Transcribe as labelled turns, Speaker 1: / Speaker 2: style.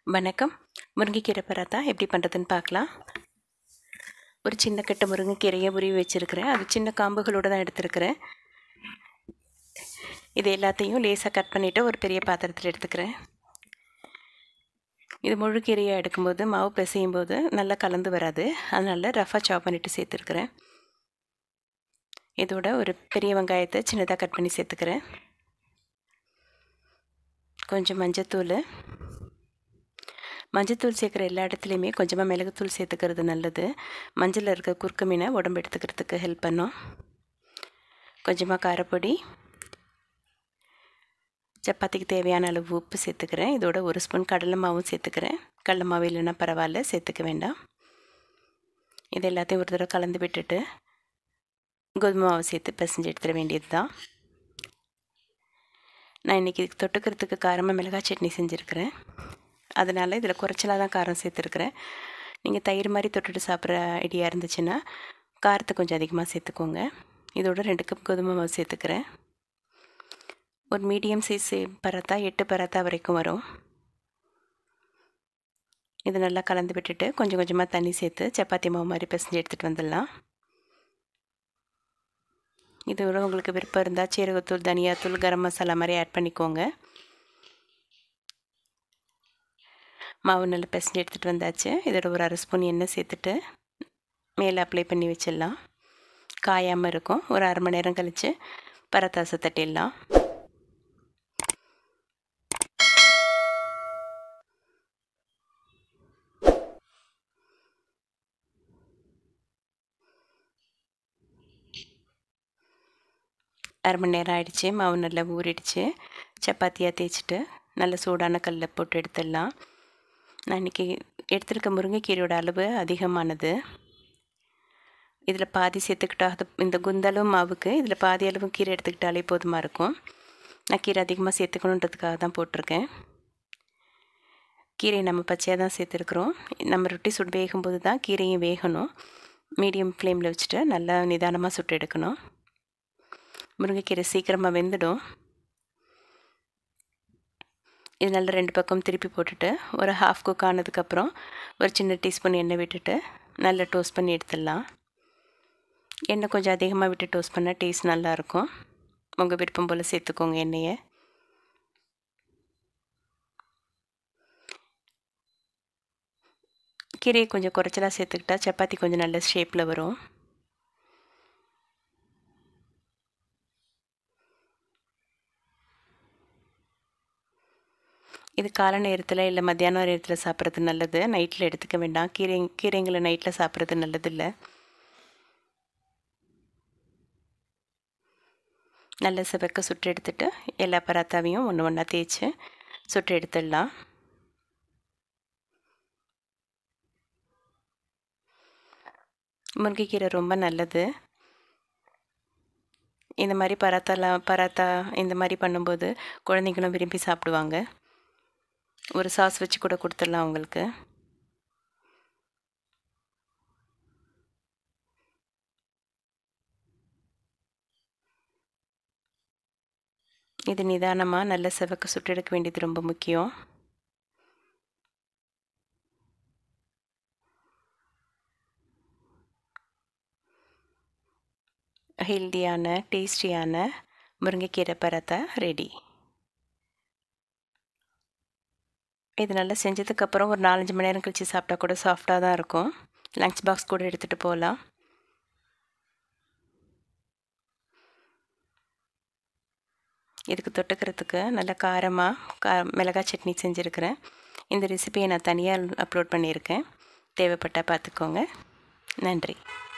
Speaker 1: வணக்கம் முருங்கைக்கீரை பராத்தா எப்படி பண்ணுறதுன்னு பார்க்கலாம் ஒரு சின்ன கட்டு முருங்கைக்கீரையை உருவி வச்சுருக்கிறேன் அது சின்ன காம்புகளோடு தான் எடுத்துருக்கிறேன் இது எல்லாத்தையும் லேசாக கட் பண்ணிவிட்டு ஒரு பெரிய பாத்திரத்தில் எடுத்துக்கிறேன் இது முழு கீரையாக எடுக்கும்போது மாவு பிசையும் போது நல்லா கலந்து வராது அதனால் ரஃபாக சாப் பண்ணிவிட்டு சேர்த்துருக்குறேன் இதோட ஒரு பெரிய வெங்காயத்தை சின்னதாக கட் பண்ணி சேர்த்துக்கிறேன் கொஞ்சம் மஞ்சத்தூள் மஞ்சத்தூள் சேர்க்குற எல்லா இடத்துலையுமே கொஞ்சமாக மிளகுத்தூள் சேர்த்துக்கிறது நல்லது மஞ்சளில் இருக்க குறுக்கு மீனை உடம்பு எடுத்துக்கிறதுக்கு ஹெல்ப் பண்ணும் கொஞ்சமாக காரப்பொடி சப்பாத்திக்கு தேவையான அளவு உப்பு சேர்த்துக்கிறேன் இதோட ஒரு ஸ்பூன் கடலை மாவும் சேர்த்துக்கிறேன் கடலை மாவு இல்லைன்னா பரவாயில்ல சேர்த்துக்க வேண்டாம் இது எல்லாத்தையும் ஒரு தடவை கலந்து விட்டுட்டு கோதுமை மாவு சேர்த்து பிசைஞ்சு எடுத்துட வேண்டியது தான் நான் இன்றைக்கி தொட்டுக்கிறதுக்கு காரமாக மிளகாய் சட்னி செஞ்சுருக்கிறேன் அதனால் இதில் குறைச்சலாக தான் காரம் சேர்த்துருக்குறேன் நீங்கள் தயிர் மாதிரி தொட்டுட்டு சாப்பிட்ற ஐடியா இருந்துச்சுன்னா காரத்தை கொஞ்சம் அதிகமாக சேர்த்துக்கோங்க இதோட ரெண்டு கப் கோதுமை மாவு சேர்த்துக்கிறேன் ஒரு மீடியம் சைஸ் பரத்தா எட்டு பரத்தா வரைக்கும் வரும் இது நல்லா கலந்து விட்டுட்டு கொஞ்சம் கொஞ்சமாக தண்ணி சேர்த்து சப்பாத்தி மாவு மாதிரி பிசைஞ்சு எடுத்துகிட்டு வந்துடலாம் இது உங்களுக்கு விருப்பம் இருந்தால் சீரகத்தூள் தனியாத்தூள் கரம் மசாலா மாதிரி ஆட் பண்ணிக்கோங்க மாவு நல்லா பிசைஞ்சு எடுத்துகிட்டு வந்தாச்சு இதோட ஒரு அரை ஸ்பூன் எண்ணெய் சேர்த்துட்டு மேலே அப்ளை பண்ணி வச்சிடலாம் காயாமல் இருக்கும் ஒரு அரை மணி நேரம் கழித்து பரத்தாசை தட்டிடலாம் அரை மணி நேரம் ஆயிடுச்சு மாவு நல்லா ஊறிடுச்சு சப்பாத்தியாக தேய்ச்சிட்டு நல்ல சூடான கல்லில் போட்டு எடுத்துடலாம் நான் இன்றைக்கி எடுத்துருக்க முருங்கைக்கீரையோட அளவு அதிகமானது இதில் பாதி சேர்த்துக்கிட்டா அது இந்த குந்தளவு மாவுக்கு இதில் பாதி அளவு கீரை எடுத்துக்கிட்டாலே போதுமாக இருக்கும் நான் கீரை அதிகமாக சேர்த்துக்கணுன்றதுக்காக தான் போட்டிருக்கேன் கீரையை நம்ம பச்சையாக தான் சேர்த்துருக்குறோம் நம்ம ரொட்டி சுட்டு வேகும்போது தான் கீரையும் வேகணும் மீடியம் ஃப்ளேமில் வச்சுட்டு நல்லா நிதானமாக சுட்டு எடுக்கணும் முருங்கைக்கீரை சீக்கிரமாக வெந்துடும் இது நல்லா ரெண்டு பக்கம் திருப்பி போட்டுட்டு ஒரு ஹாஃப் குக் ஆனதுக்கப்புறம் ஒரு சின்ன டீஸ்பூன் எண்ணெய் விட்டுட்டு நல்லா டோஸ்ட் பண்ணி எடுத்துடலாம் எண்ணெய் கொஞ்சம் அதிகமாக விட்டு டோஸ்ட் பண்ணால் டேஸ்ட் நல்லாயிருக்கும் உங்கள் விருப்பம் போல் சேர்த்துக்கோங்க எண்ணெயை கீரையை கொஞ்சம் குறைச்சலாக சேர்த்துக்கிட்டா சப்பாத்தி கொஞ்சம் நல்ல ஷேப்பில் வரும் இது காலை நேரத்தில் இல்லை மத்தியான நேரத்தில் சாப்பிட்றது நல்லது நைட்டில் எடுத்துக்க வேண்டாம் கீரை கீரைங்களை நைட்டில் சாப்பிட்றது நல்லது இல்லை நல்ல செவக்க சுட்டு எடுத்துட்டு எல்லா பராத்தாவையும் ஒன்று ஒன்றா தேய்ச்சி சுட்டு எடுத்துடலாம் முருங்கைக்கீரை ரொம்ப நல்லது இந்த மாதிரி பராத்தாலாம் பராத்தா இந்த மாதிரி பண்ணும்போது குழந்தைங்களும் விரும்பி சாப்பிடுவாங்க ஒரு சாஸ் வச்சு கூட கொடுத்துடலாம் உங்களுக்கு இது நிதானமாக நல்ல செவக்க சுட்டு எடுக்க வேண்டியது ரொம்ப முக்கியம் ஹெல்த்தியான டேஸ்டியான முருங்கைக்கீரை பரத்தா ரெடி இது நல்லா செஞ்சதுக்கப்புறம் ஒரு நாலஞ்சு மணி நேரம் கழித்து சாப்பிட்டா கூட சாஃப்டாக தான் இருக்கும் லஞ்ச் பாக்ஸ் கூட எடுத்துகிட்டு போகலாம் இதுக்கு தொட்டுக்கிறதுக்கு நல்ல காரமாக கா மிளகாய் சட்னி செஞ்சுருக்கிறேன் இந்த ரெசிபியை நான் தனியாக அப்லோட் பண்ணியிருக்கேன் தேவைப்பட்டால் பார்த்துக்கோங்க நன்றி